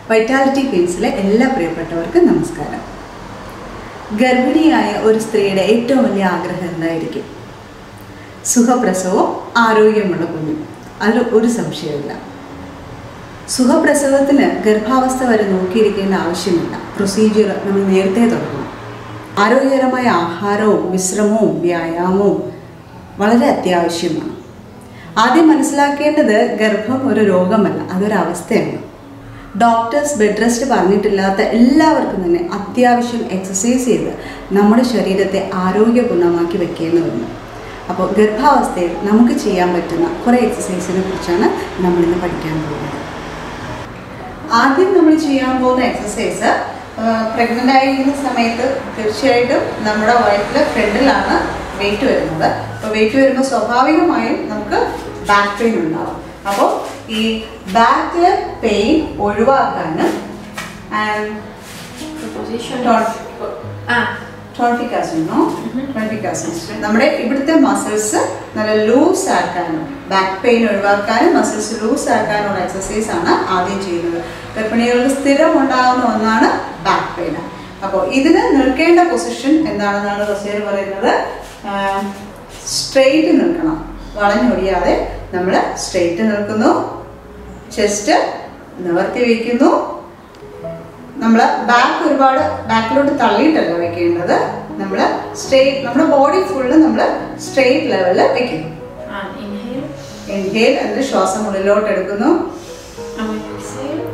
Vitality ഫീൽഡ്സിലെ എല്ലാ പ്രിയപ്പെട്ടവർക്കും നമസ്കാരം ഗർഭിണിയായ ഒരു സ്ത്രീയുടെ ഏറ്റവും വലിയ ആഗ്രഹം എന്തായിരിക്കും സുഖപ്രസവവും ആരോഗ്യമുള്ള കുഞ്ഞും അതിൽ ഒരു സംശയമില്ല സുഖപ്രസവത്തിന് ഗർഭാവസ്ഥ വരെ നോക്കിയിരിക്കേണ്ട ആവശ്യമില്ല പ്രൊസീജിയർ നമ്മൾ നേരത്തെ തുടങ്ങണം ആരോഗ്യകരമായ ആഹാരവും വിശ്രമവും വ്യായാമവും വളരെ അത്യാവശ്യമാണ് ആദ്യം മനസ്സിലാക്കേണ്ടത് ഗർഭം ഒരു രോഗമല്ല അതൊരു അവസ്ഥയാണ് ഡോക്ടേഴ്സ് ബെഡ് റെസ്റ്റ് പറഞ്ഞിട്ടില്ലാത്ത എല്ലാവർക്കും തന്നെ അത്യാവശ്യം എക്സസൈസ് ചെയ്ത് നമ്മുടെ ശരീരത്തെ ആരോഗ്യപൂർണ്ണമാക്കി വെക്കേണ്ടതുണ്ട് അപ്പോൾ ഗർഭാവസ്ഥയിൽ നമുക്ക് ചെയ്യാൻ പറ്റുന്ന കുറേ എക്സസൈസിനെ കുറിച്ചാണ് നമ്മളിന്ന് പഠിക്കാൻ പോകുന്നത് ആദ്യം നമ്മൾ ചെയ്യാൻ പോകുന്ന എക്സസൈസ് പ്രഗ്നൻ്റ് ആയിരിക്കുന്ന സമയത്ത് തീർച്ചയായിട്ടും നമ്മുടെ വയറ്റിലെ ഫ്രണ്ടിലാണ് വെയിറ്റ് വരുന്നത് അപ്പോൾ വെയിറ്റ് വരുമ്പോൾ സ്വാഭാവികമായും നമുക്ക് ബാക്ക് പെയിൻ ഉണ്ടാവും അപ്പോൾ ഈ ബാക്ക് പെയിൻ ഒഴിവാക്കാനും ആൻഡ് Position. Ah, ടോൺഫിക്കാസിനോ ടോൺഫിക്കാസിന് നമ്മുടെ ഇവിടുത്തെ മസിൽസ് നല്ല ലൂസ് ആക്കാനും ബാക്ക് പെയിൻ ഒഴിവാക്കാനും മസിൽസ് ലൂസ് ആക്കാനുള്ള എക്സസൈസ് ആണ് ആദ്യം ചെയ്യുന്നത് ഗർഭിണികൾക്ക് സ്ഥിരം ഉണ്ടാകുന്ന ഒന്നാണ് ബാക്ക് പെയിൻ അപ്പോൾ ഇതിന് നിൽക്കേണ്ട പൊസിഷൻ എന്താണെന്നാണ് റസേൽ പറയുന്നത് സ്ട്രെയിറ്റ് നിൽക്കണം വളഞ്ഞൊടിയാതെ നമ്മൾ സ്ട്രെയിറ്റ് നിൽക്കുന്നു ചെസ്റ്റ് നിവർത്തി വയ്ക്കുന്നു നമ്മൾ ബാക്ക് ഒരുപാട് ബാക്കിലോട്ട് തള്ളിയിട്ടല്ല വെക്കേണ്ടത് നമ്മൾ സ്ട്രെയിറ്റ് നമ്മുടെ ബോഡി ഫുള്ള് നമ്മൾ സ്ട്രെയിറ്റ് ലെവലിൽ വെക്കുന്നു and inhale. ഇൻഹേൽ അതിൽ ശ്വാസം ഉള്ളിലോട്ട് എടുക്കുന്നു And when you exhale,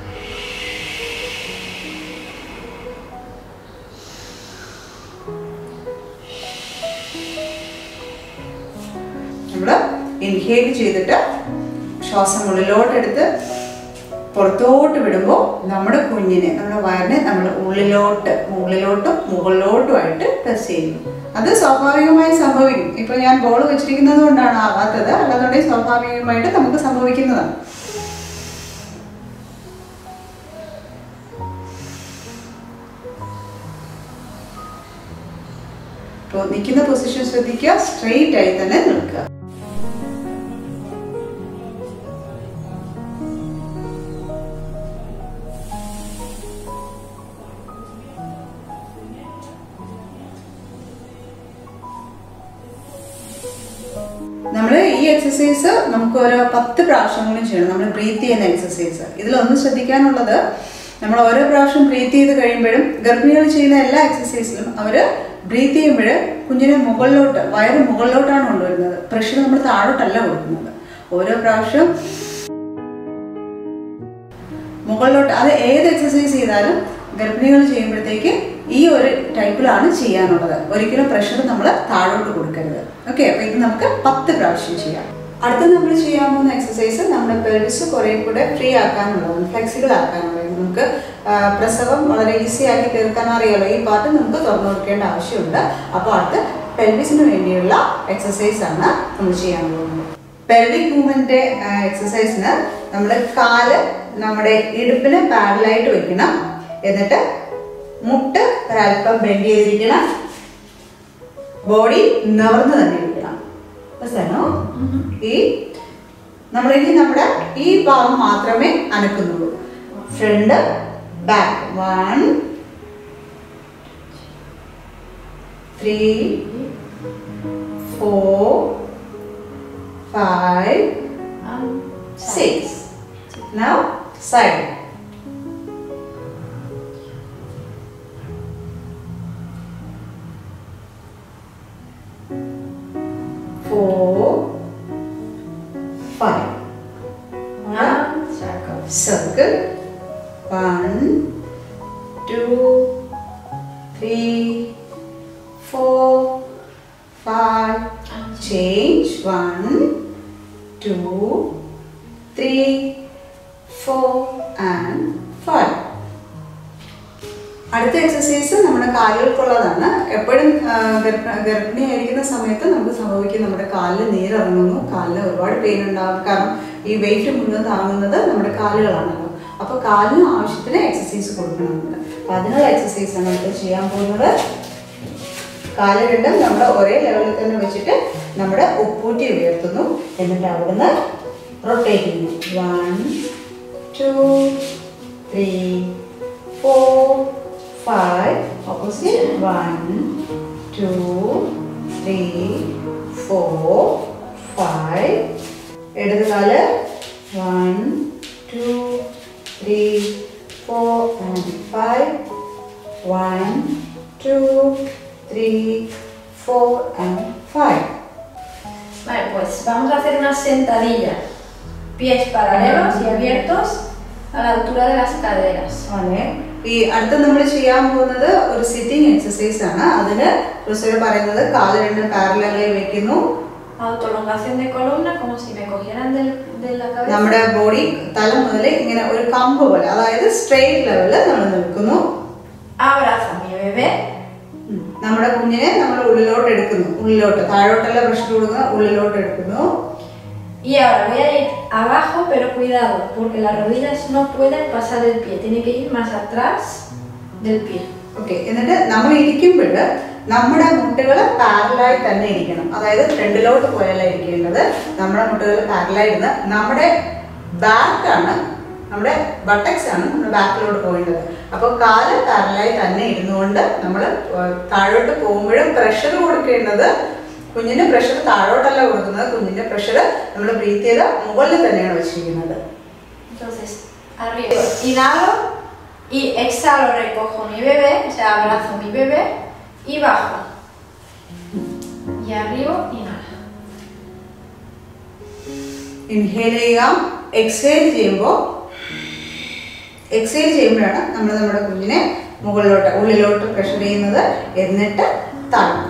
നമ്മൾ ഇൻഹേൽ ചെയ്തിട്ട് ശ്വാസം ഉള്ളിലോട്ട് എടുത്ത് പുറത്തോട്ട് വിടുമ്പോൾ നമ്മുടെ കുഞ്ഞിനെ നമ്മുടെ വയറിനെ നമ്മൾ ഉള്ളിലോട്ട് ഉള്ളിലോട്ടും മുകളിലോട്ടുമായിട്ട് പ്രസ് ചെയ്യുന്നു അത് സ്വാഭാവികമായി സംഭവിക്കും ഇപ്പൊ ഞാൻ ബോൾ വെച്ചിരിക്കുന്നത് കൊണ്ടാണ് ആവാത്തത് അല്ലാന്നുണ്ടെങ്കിൽ സ്വാഭാവികമായിട്ട് നമുക്ക് സംഭവിക്കുന്നതാണ് ഇപ്പോൾ നിൽക്കുന്ന പൊസിഷൻ ശ്രദ്ധിക്കുക സ്ട്രെയിറ്റ് ആയി തന്നെ നിൽക്കുക നമ്മൾ ഈ എക്സസൈസ് നമുക്ക് ഒരു പത്ത് പ്രാവശ്യങ്ങളും ചെയ്യണം നമ്മൾ ബ്രീത്ത് ചെയ്യുന്ന എക്സസൈസ് ഇതിലൊന്ന് ശ്രദ്ധിക്കാനുള്ളത് നമ്മൾ ഓരോ പ്രാവശ്യം ബ്രീത്ത് ചെയ്ത് കഴിയുമ്പോഴും ഗർഭിണികൾ ചെയ്യുന്ന എല്ലാ എക്സസൈസിലും അവർ ബ്രീത്ത് ചെയ്യുമ്പോൾ കുഞ്ഞിനെ മുകളിലോട്ട് വയറ് മുകളിലോട്ടാണ് കൊണ്ടുവരുന്നത് പ്രഷർ നമ്മൾ താഴോട്ടല്ല കൊടുക്കുന്നത് ഓരോ പ്രാവശ്യം മുകളിലോട്ട് അത് ഏത് എക്സസൈസ് ചെയ്താലും ഗർഭിണികൾ ചെയ്യുമ്പോഴത്തേക്ക് ഈ ഒരു ടൈപ്പിലാണ് ചെയ്യാനുള്ളത് ഒരിക്കലും പ്രഷർ നമ്മൾ താഴോട്ട് കൊടുക്കരുത് ഓക്കെ അപ്പൊ ഇത് നമുക്ക് പത്ത് പ്രാവശ്യം ചെയ്യാം അടുത്ത നമ്മൾ ചെയ്യാൻ പോകുന്ന എക്സസൈസ് നമ്മുടെ പെൽവിസ് കുറെ കൂടെ ഫ്രീ ആക്കാനുള്ളതാണ് ഫ്ലെക്സിബിൾ ആക്കാനുള്ളത് നമുക്ക് ആ, പ്രസവം വളരെ ഈസി ആക്കി തീർക്കാൻ അറിയാലോ ഈ പാർട്ട് നമുക്ക് തുറന്നു കൊടുക്കേണ്ട ആവശ്യമുണ്ട് അപ്പോൾ അടുത്ത് പെൽവിസിന് വേണ്ടിയുള്ള എക്സസൈസ് ആണ് നമ്മൾ ചെയ്യാൻ പോകുന്നത് പെൽവിക് മൂവ്മെന്റ് എക്സസൈസിന് നമ്മൾ കാല് നമ്മുടെ ഇടുപ്പിന് പാരലായിട്ട് വെക്കണം എന്നിട്ട് മുട്ട് ഒരല്പം ബെൻഡ് ചെയ്തിരിക്കണം ബോഡി നിവർന്ന് തന്നെ ഇരിക്കണം മനസ്സിലാണോ ഈ നമ്മളിനി നമ്മുടെ ഈ ഭാഗം മാത്രമേ അനക്കുന്നുള്ളൂ front back one three four five and six. Now side. Four, five. Now and circle. circle. One, two, three, four, five. And Change. One, two, three, four, and five. അടുത്ത എക്സസൈസ് നമ്മുടെ കാലുകൾക്കുള്ളതാണ് എപ്പോഴും ആ, ഗർഭ- ഗർഭിണിയായിരിക്കുന്ന സമയത്ത് നമുക്ക് സംഭവിക്കും നമ്മുടെ കാലിൽ നീരിറങ്ങുന്നു കാലിൽ ഒരുപാട് പെയിൻ ഉണ്ടാകും കാരണം ഈ വെയിറ്റ് മുഴുവൻ താങ്ങുന്നത് നമ്മുടെ കാലുകളാണല്ലോ അപ്പോൾ കാലിന് ആവശ്യത്തിന് എക്സസൈസ് കൊടുക്കണമെന്നുണ്ട് അപ്പോൾ അതിനുള്ള എക്സസൈസ് ആണ് ഇപ്പോൾ ചെയ്യാൻ പോകുന്നത് കാല് രണ്ടും നമ്മൾ ഒരേ ലെവലിൽ തന്നെ വെച്ചിട്ട് നമ്മുടെ ഉപ്പൂറ്റി ഉയർത്തുന്നു എന്നിട്ട് അവിടുന്ന് റൊട്ടേറ്റ് ചെയ്യുന്നു one two three, four, five. Opposite. One, two, three, four, five. ഇടത് കാല് one two three four and five one two three four and five Vale, pues vamos a hacer una sentadilla. Pies paralelos y abiertos a la altura de las caderas. ആണ് ഈ അടുത്ത നമ്മൾ ചെയ്യാൻ പോകുന്നത് ഒരു sitting exercise ആണ് അതിന് റുസൽ പറയുന്നത് കാല് രണ്ട് പാരലായി വെക്കുന്നു Autolongación de columna como si me cogieran del- de la cabeza. നമ്മുടെ ബോഡി തല മുതൽ ഇങ്ങനെ ഒരു കമ്പ് പോലെ അതായത് സ്ട്രെയിറ്റ് ലെവലിൽ നമ്മൾ നിൽക്കുന്നു Abrazo a mi bebé. ഉം. നമ്മുടെ കുഞ്ഞിനെ നമ്മൾ ഉള്ളിലോട്ട് എടുക്കുന്നു ഉള്ളിലോട്ട് താഴോട്ടല്ല പ്രഷർ കൊടുക്കുക ഉള്ളിലോട്ട് എടുക്കുന്നു Y ahora voy a ir abajo, pero cuidado, porque las rodillas no pueden pasar del pie, tiene que ir más atrás del pie. Okay എന്നിട്ട് നമ്മൾ ഇരിക്കുമ്പോൾ നമ്മുടെ മുട്ടുകൾ പാരലായി തന്നെ ഇരിക്കണം അതായത് ഫ്രണ്ടിലോട്ട് പോയല്ല ഇരിക്കേണ്ടത് നമ്മുടെ മുട്ടുകൾ പാരലായി ഇരുന്ന് നമ്മുടെ ബാക്കാണ് നമ്മുടെ ബട്ടക്സ് ആണ് നമ്മുടെ ബാക്കിലോട്ട് പോകേണ്ടത് അപ്പോൾ കാല് പാരലായി തന്നെ ഇരുന്നുകൊണ്ട് നമ്മൾ താഴോട്ട് പോകുമ്പോഴും പ്രഷർ കൊടുക്കേണ്ടത് കുഞ്ഞിന് പ്രഷർ താഴോട്ടല്ല കൊടുക്കുന്നത് കുഞ്ഞിന്റെ പ്രഷർ നമ്മൾ ബ്രീത്ത് ചെയ്ത മുകളിൽ തന്നെയാണ് വെച്ചിരിക്കുന്നത് Entonces, arriba, inhalo y exhalo, recojo mi bebé, o sea, abrazo mi bebé y bajo. Y arriba, inhala. Inhale ചെയ്യാം എക്സേൽ ചെയ്യുമ്പോൾ എക്സേൽ ചെയ്യുമ്പോഴാണ് നമ്മൾ നമ്മുടെ കുഞ്ഞിനെ മുകളിലോട്ട് ഉള്ളിലോട്ട് പ്രഷർ ചെയ്യുന്നത് എന്നിട്ട് താഴും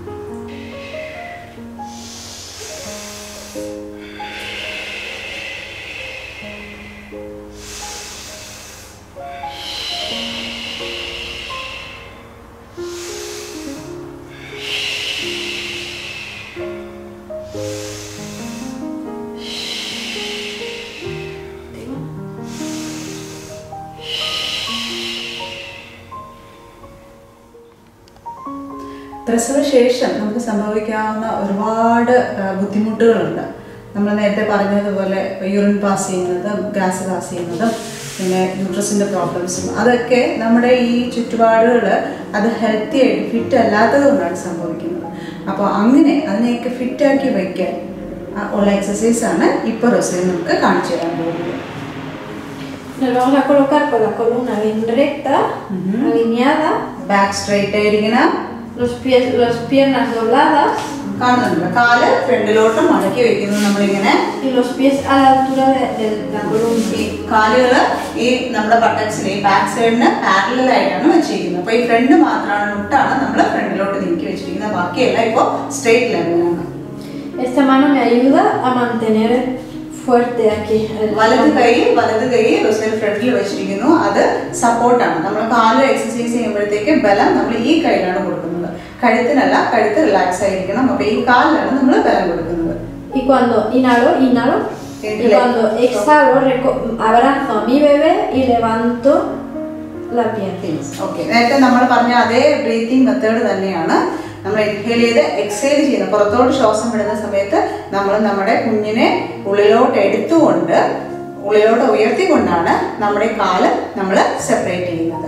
പ്രസവശേഷം നമുക്ക് സംഭവിക്കാവുന്ന ഒരുപാട് ആ, ബുദ്ധിമുട്ടുകളുണ്ട് നമ്മൾ നേരത്തെ പറഞ്ഞതുപോലെ യൂറിൻ പാസ് ചെയ്യുന്നതും ഗ്യാസ് പാസ് ചെയ്യുന്നതും പിന്നെ യൂട്രസിൻ്റെ പ്രോബ്ലംസും അതൊക്കെ നമ്മുടെ ഈ ചുറ്റുപാടുകൾ അത് ഹെൽത്തി ആയിട്ട് ഫിറ്റ് അല്ലാത്തത് കൊണ്ടാണ് സംഭവിക്കുന്നത് അപ്പോൾ അങ്ങനെ അതിനെയൊക്കെ ഫിറ്റാക്കി വയ്ക്കാൻ ആ, ഉള്ള എക്സസൈസാണ് ഇപ്പോൾ റൊസൈൻ നമുക്ക് കാണിച്ചു തരാൻ പോകുന്നത് Nos vamos a colocar con la columna bien recta, Ujú. alineada, back straight ആയിരിക്കണം los pies, las piernas dobladas കാണുന്നുണ്ട് കാല് ഫ്രണ്ടിലോട്ട് മടക്കി വെക്കുന്നു നമ്മളിങ്ങനെ y los pies a la altura de, de la columna. ഈ കാലുകൾ ഈ നമ്മുടെ ബട്ടക്സിൽ ഈ ബാക്ക് സൈഡിന് പാരലൽ ആയിട്ടാണ് വെച്ചിരിക്കുന്നത് അപ്പോൾ ഈ ഫ്രണ്ട് മാത്രമാണ് മുട്ടാണ് നമ്മൾ ഫ്രണ്ടിലോട്ട് നീക്കി വെച്ചിരിക്കുന്നത് ബാക്കിയെല്ലാം ഇപ്പോൾ സ്ട്രെയിറ്റ് ലെവലാണ് Esta mano me ayuda a mantener fuerte aquí. el- വലത് കൈ വലത് കൈ റിസൽ ഫ്രണ്ടിൽ വെച്ചിരിക്കുന്നു അത് സപ്പോർട്ടാണ് നമ്മൾ കാല് എക്സസൈസ് ചെയ്യുമ്പോഴത്തേക്ക് ബലം നമ്മൾ ഈ കൈയിലാണ് കൊടുക്കുന്നത് കഴുത്തിനല്ല കഴുത്ത് റിലാക്സ് ആയിരിക്കണം അപ്പോൾ ഈ കാലിലാണ് നമ്മൾ ബലം കൊടുക്കുന്നത് Y cuando inhalo, inhalo. Y Inhale. cuando exhalo, reco- abrazo a mi bebé y levanto la pierna. Okay നേരത്തെ നമ്മൾ പറഞ്ഞ അതേ ബ്രീത്തിങ് മെത്തേഡ് തന്നെയാണ് നമ്മൾ ഇൻഹേൽ ചെയ്ത് എക്സേൽ ചെയ്യുന്ന പുറത്തോട്ട് ശ്വാസം വിടുന്ന സമയത്ത് നമ്മൾ നമ്മുടെ കുഞ്ഞിനെ ഉള്ളിലോട്ട് എടുത്തുകൊണ്ട് ഉള്ളിലോട്ട് ഉയർത്തിക്കൊണ്ടാണ് നമ്മുടെ കാല് നമ്മൾ സെപ്പറേറ്റ് ചെയ്യുന്നത്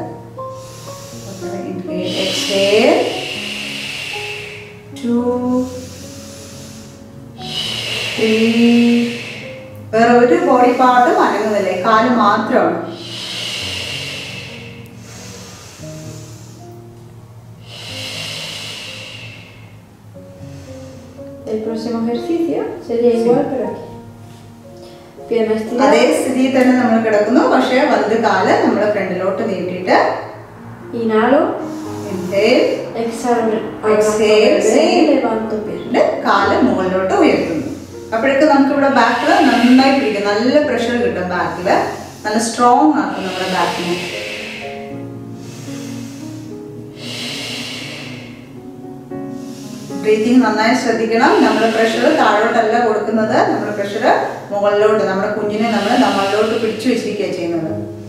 എക്സേൽ ടു ത്രീ വേറെ ഒരു ബോഡി പാർട്ടും അനങ്ങുന്നില്ലേ കാല് മാത്രമാണ് El próximo ejercicio sería igual, pero aquí. Pierna estirada. അതേ സ്ഥിതിയിൽ തന്നെ നമ്മൾ കിടക്കുന്നു പക്ഷേ വലത് കാല് നമ്മൾ ഫ്രണ്ടിലോട്ട് നീട്ടിയിട്ട് Inhalo, inhale, exhalo, abrazo a Exhale, bebé y same. levanto pierna. ണ്ട് കാല് മുകളിലോട്ട് ഉയർത്തുന്നു അപ്പോഴേക്ക് നമുക്ക് ഇവിടെ ബാക്കിൽ നന്നായി പിടിക്കും നല്ല പ്രഷർ കിട്ടും ബാക്കിൽ നല്ല സ്ട്രോങ് ആക്കും നമ്മുടെ ബാക്കിനെ ബ്രീത്തിങ് നന്നായി ശ്രദ്ധിക്കണം നമ്മൾ പ്രഷർ താഴോട്ടല്ല കൊടുക്കുന്നത് നമ്മൾ പ്രഷർ മുകളിലോട്ട് നമ്മുടെ കുഞ്ഞിനെ നമ്മൾ നമ്മളിലോട്ട് പിടിച്ചു വെച്ചിരിക്കുക ചെയ്യുന്നത്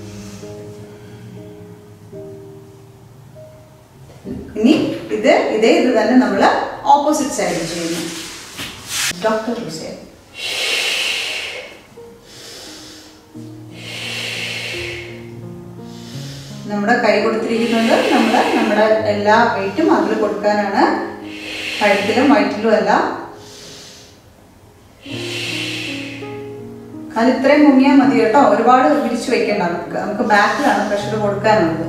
ഇനി ഇത് ഇതേ ഇത് തന്നെ നമ്മൾ ഓപ്പോസിറ്റ് സൈഡിൽ ചെയ്യുന്നു ഡോക്ടർ ഹുസൈൻ നമ്മുടെ കൈ കൊടുത്തിരിക്കുന്നത് നമ്മൾ നമ്മുടെ എല്ലാ വെയിറ്റും അതിൽ കൊടുക്കാനാണ് കഴുത്തിലും വയറ്റിലും എല്ലാം അത് ഇത്രയും മുങ്ങിയാൽ മതി കേട്ടോ ഒരുപാട് വിരിച്ചു വെക്കണ്ട നമുക്ക് നമുക്ക് ബാക്കിലാണ് പ്രഷർ കൊടുക്കാനുള്ളത്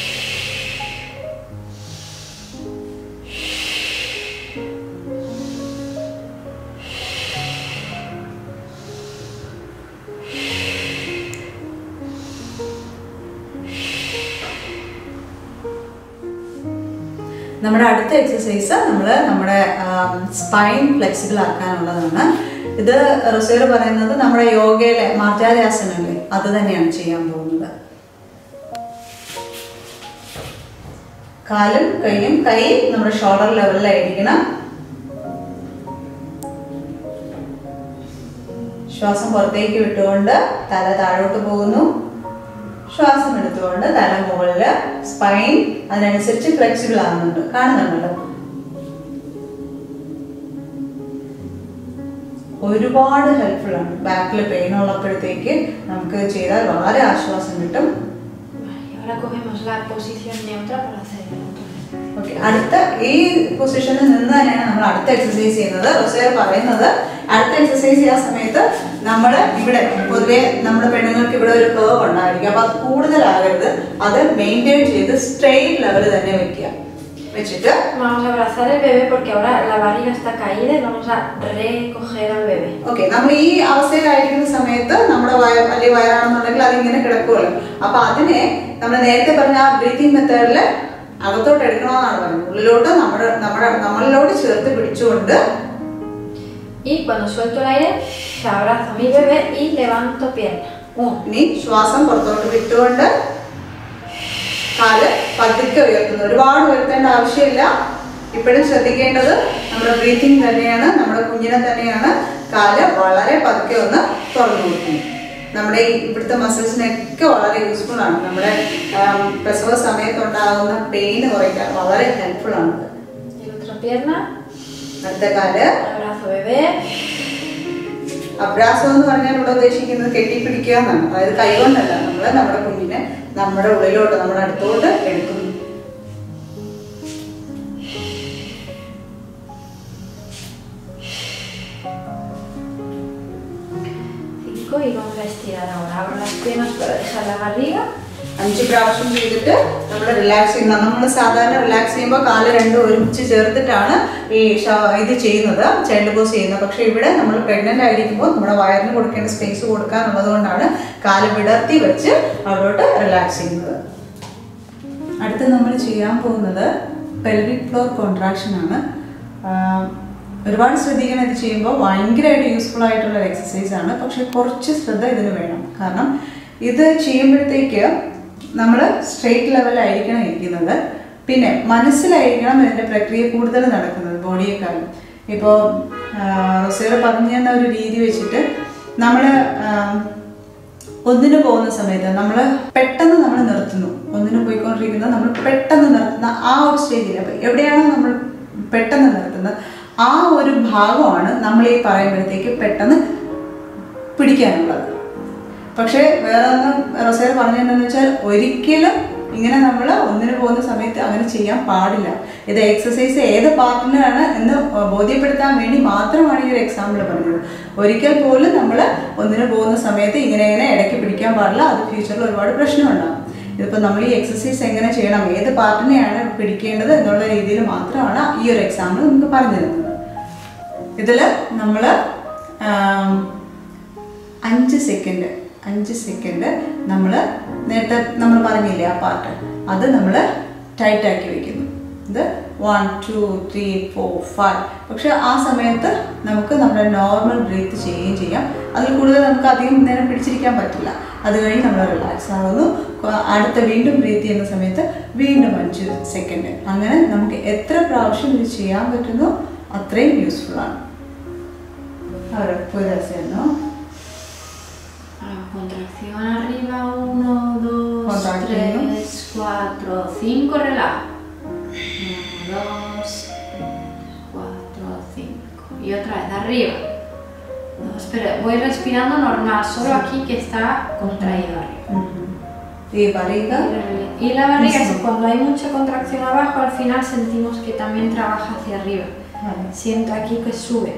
നമ്മുടെ അടുത്ത എക്സസൈസ് നമ്മൾ നമ്മുടെ സ്പൈൻ ഫ്ലെക്സിബിൾ ആക്കാനുള്ളതാണ് ഇത് റിസേർ പറയുന്നത് നമ്മുടെ യോഗയിലെ മാർജാരാസനല്ലേ അത് തന്നെയാണ് ചെയ്യാൻ പോകുന്നത് കാലും കൈയും കൈ നമ്മുടെ ഷോൾഡർ ലെവലിലായിരിക്കണം ശ്വാസം പുറത്തേക്ക് വിട്ടുകൊണ്ട് തല താഴോട്ട് പോകുന്നു ശ്വാസം എടുത്തുകൊണ്ട് തല മുകളിൽ സ്പൈൻ അതിനനുസരിച്ച് ഫ്ലെക്സിബിൾ ആകുന്നുണ്ട് കാണുന്നുണ്ടല്ലോ ഒരുപാട് ഹെൽപ്ഫുൾ ആണ് ബാക്കിൽ പെയിൻ ഉള്ളപ്പോഴത്തേക്ക് നമുക്ക് ചെയ്താൽ വളരെ ആശ്വാസം കിട്ടും Vale, y ahora cogemos la posición neutra para hacer el otro. Okay അടുത്ത ഈ പൊസിഷനിൽ നിന്ന് തന്നെയാണ് നമ്മൾ അടുത്ത എക്സസൈസ് ചെയ്യുന്നത് റൊസേർ പറയുന്നത് അടുത്ത എക്സസൈസ് ചെയ്യാൻ സമയത്ത് നമ്മൾ ഇവിടെ പൊതുവെ നമ്മുടെ പെണ്ണുങ്ങൾക്ക് ഇവിടെ ഒരു കേവ് ഉണ്ടായിരിക്കും അപ്പൊ അത് കൂടുതലാകരുത് അത് മെയിൻറ്റെയിൻ ചെയ്ത് സ്ട്രെയിറ്റ് ലെവൽ തന്നെ വെക്കുക വെച്ചിട്ട് Vamos a abrazar el bebé porque ahora la barriga está caída y vamos a recoger al bebé. Okay നമ്മൾ ഈ അവസ്ഥയിലായിരിക്കുന്ന സമയത്ത് നമ്മുടെ വയ വലിയ വയറാണെന്നുണ്ടെങ്കിൽ അതിങ്ങനെ കിടക്കുമല്ലോ അപ്പൊ അതിനെ നമ്മൾ നേരത്തെ പറഞ്ഞ ആ ബ്രീത്തിങ് മെത്തേഡിൽ അകത്തോട്ട് എടുക്കണമെന്നാണ് പറഞ്ഞത് ഉള്ളിലോട്ട് നമ്മുടെ നമ്മുടെ നമ്മളിലോട്ട് ചേർത്ത് പിടിച്ചുകൊണ്ട് Y cuando suelto el aire, se abrazo a mi bebé y levanto pierna. Uno, ഇനി ശ്വാസം പുറത്തോട്ട് വിട്ടുകൊണ്ട് കാല് പതുക്കെ ഉയർത്തുന്നു ഒരുപാട് ഉയർത്തേണ്ട ആവശ്യമില്ല ഇപ്പോഴും ശ്രദ്ധിക്കേണ്ടത് നമ്മുടെ ബ്രീത്തിങ് തന്നെയാണ് നമ്മുടെ കുഞ്ഞിനെ തന്നെയാണ് കാല് വളരെ പതുക്കെ ഒന്ന് തുറന്നു കൊടുക്കുന്നു നമ്മുടെ ഈ ഇവിടുത്തെ മസിൽസിനൊക്കെ വളരെ യൂസ്ഫുൾ ആണ് നമ്മുടെ ആം, പ്രസവ സമയത്തുണ്ടാകുന്ന പെയിൻ കുറയ്ക്കാൻ വളരെ ഹെൽപ്ഫുൾ ആണ് y otra pierna, അടുത്ത കാല് abrazo bebé, അഭ്യാസം എന്ന് പറഞ്ഞാൽ ഇവിടെ ഉദ്ദേശിക്കുന്നത് കെട്ടിപ്പിടിക്കുക എന്നാണ് അതായത് കൈകൊണ്ടല്ല നമ്മൾ നമ്മുടെ കുഞ്ഞിനെ നമ്മുടെ ഉള്ളിലോട്ട് നമ്മുടെ അടുത്തോട്ട് എടുക്കുന്നു cinco y vamos a estirar ahora. Abro las piernas para dejar la barriga. അഞ്ച് പ്രാവശ്യം ചെയ്തിട്ട് നമ്മൾ റിലാക്സ് ചെയ്യുന്ന നമ്മൾ സാധാരണ റിലാക്സ് ചെയ്യുമ്പോൾ കാല് രണ്ടും ഒരുമിച്ച് ചേർത്തിട്ടാണ് ഈ ശ- ഇത് ചെയ്യുന്നത് ചൈൽഡ് പോസ് ചെയ്യുന്നത് പക്ഷെ ഇവിടെ നമ്മൾ പ്രഗ്നന്റ് ആയിരിക്കുമ്പോൾ നമ്മുടെ വയറിന് കൊടുക്കേണ്ട സ്പേസ് കൊടുക്കാന്നുള്ളത് കൊണ്ടാണ് കാല് വിടർത്തി വെച്ച് അവിടോട്ട് റിലാക്സ് ചെയ്യുന്നത് അടുത്ത് നമ്മൾ ചെയ്യാൻ പോകുന്നത് പെൽവിക് ഫ്ലോർ കോൺട്രാക്ഷൻ ആണ് ആഹ് ഒരുപാട് ശ്രദ്ധിക്കണം ഇത് ചെയ്യുമ്പോൾ ഭയങ്കരമായിട്ട് യൂസ്ഫുൾ ആയിട്ടുള്ള എക്സസൈസ് ആണ് പക്ഷെ കുറച്ച് ശ്രദ്ധ ഇതിന് വേണം കാരണം ഇത് ചെയ്യുമ്പോഴത്തേക്ക് നമ്മൾ സ്ട്രെയിറ്റ് ലെവലായിരിക്കണം ഇരിക്കുന്നത് പിന്നെ മനസ്സിലായിരിക്കണം ഇതിൻ്റെ പ്രക്രിയ കൂടുതൽ നടക്കുന്നത് ബോഡിയെക്കാളും ഇപ്പോൾ റൊസേറ പറഞ്ഞു തന്ന ഒരു രീതി വെച്ചിട്ട് നമ്മൾ ഒന്നിന് പോകുന്ന സമയത്ത് നമ്മൾ പെട്ടെന്ന് നമ്മൾ നിർത്തുന്നു ഒന്നിന് പോയിക്കൊണ്ടിരിക്കുന്നത് നമ്മൾ പെട്ടെന്ന് നിർത്തുന്ന ആ ഒരു സ്റ്റേജിൽ അപ്പോൾ എവിടെയാണോ നമ്മൾ പെട്ടെന്ന് നിർത്തുന്നത് ആ ഒരു ഭാഗമാണ് നമ്മൾ ഈ പറയുമ്പോഴത്തേക്ക് പെട്ടെന്ന് പിടിക്കാനുള്ളത് പക്ഷേ വേറെ ഒന്ന് റൊസേർ പറഞ്ഞതെന്ന് വെച്ചാൽ ഒരിക്കലും ഇങ്ങനെ നമ്മൾ ഒന്നിന് പോകുന്ന സമയത്ത് അങ്ങനെ ചെയ്യാൻ പാടില്ല ഇത് എക്സസൈസ് ഏത് പാർട്ടിനാണ് എന്ന് ബോധ്യപ്പെടുത്താൻ വേണ്ടി മാത്രമാണ് ഈ ഒരു എക്സാമ്പിൾ പറഞ്ഞത് ഒരിക്കൽ പോലും നമ്മൾ ഒന്നിന് പോകുന്ന സമയത്ത് ഇങ്ങനെ ഇങ്ങനെ ഇടയ്ക്ക് പിടിക്കാൻ പാടില്ല അത് ഫ്യൂച്ചറിൽ ഒരുപാട് പ്രശ്നമുണ്ടാകും ഇതിപ്പോൾ നമ്മൾ ഈ എക്സസൈസ് എങ്ങനെ ചെയ്യണം ഏത് പാർട്ടിനെയാണ് പിടിക്കേണ്ടത് എന്നുള്ള രീതിയിൽ മാത്രമാണ് ഈ ഒരു എക്സാമ്പിൾ നമുക്ക് പറഞ്ഞു തരുന്നത് ഇതിൽ നമ്മൾ അഞ്ച് സെക്കൻഡ് അഞ്ച് സെക്കൻഡ് നമ്മൾ നേരത്തെ നമ്മൾ പറഞ്ഞില്ലേ ആ പാർട്ട് അത് നമ്മൾ ടൈറ്റാക്കി വെക്കുന്നു ഇത് one two three four five പക്ഷെ ആ സമയത്ത് നമുക്ക് നമ്മുടെ നോർമൽ ബ്രീത്ത് ചെയ്യുകയും ചെയ്യാം അതിൽ കൂടുതൽ നമുക്ക് അധികം നേരം പിടിച്ചിരിക്കാൻ പറ്റില്ല അത് കഴിഞ്ഞ് നമ്മൾ റിലാക്സ് ആകുന്നു കൊ- അടുത്ത വീണ്ടും ബ്രീത്ത് ചെയ്യുന്ന സമയത്ത് വീണ്ടും അഞ്ച് സെക്കൻഡ് അങ്ങനെ നമുക്ക് എത്ര പ്രാവശ്യം ഇത് ചെയ്യാൻ പറ്റുന്നോ അത്രയും യൂസ്ഫുൾ ആണ് Ahora puede hacerlo. Ahora, contracción arriba, uno, dos, Contracción. tres, cuatro, cinco, relajo. Uno, dos, tres, cuatro, cinco. Y otra vez, arriba. Dos, pero voy respirando normal, solo aquí que está contraído arriba. ഉം. ഈ പറയുക Y la barriga, Sí. cuando hay mucha contracción abajo, al final sentimos que también trabaja hacia arriba. Siento aquí que sube.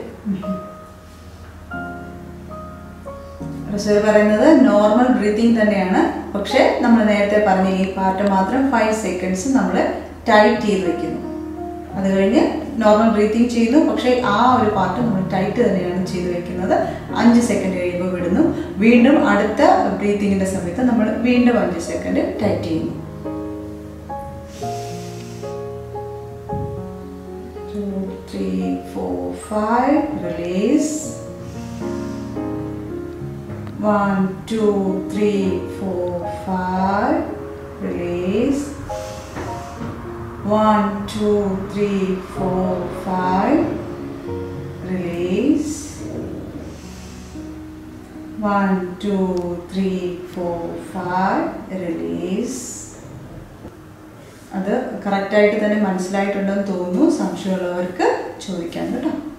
റസൂൽ പറയുന്നത് normal breathing തന്നെയാണ് പക്ഷേ നമ്മൾ നേരത്തെ പറഞ്ഞ ഈ പാർട്ട് മാത്രം ഫൈവ് സെക്കൻഡ്സ് നമ്മൾ ടൈറ്റ് ചെയ്ത് വെക്കുന്നു അത് കഴിഞ്ഞ് നോർമൽ ബ്രീത്തിങ് ചെയ്യുന്നു പക്ഷേ ആ ഒരു പാർട്ട് നമ്മൾ ടൈറ്റ് തന്നെയാണ് ചെയ്ത് വെക്കുന്നത് അഞ്ച് സെക്കൻഡ് കഴിയുമ്പോൾ വിടുന്നു വീണ്ടും അടുത്ത ബ്രീത്തിങ്ങിൻ്റെ സമയത്ത് നമ്മൾ വീണ്ടും അഞ്ച് സെക്കൻഡ് ടൈറ്റ് ചെയ്യുന്നു Two, three, four, five. Release. One, two, three, four, five. Release. One, two, three, four, five. Release. One, two, three, four, five. Release. അത് കറക്റ്റായിട്ട് തന്നെ മനസ്സിലായിട്ടുണ്ടെന്ന് തോന്നുന്നു സംശയമുള്ളവർക്ക് ചോദിക്കാം കേട്ടോ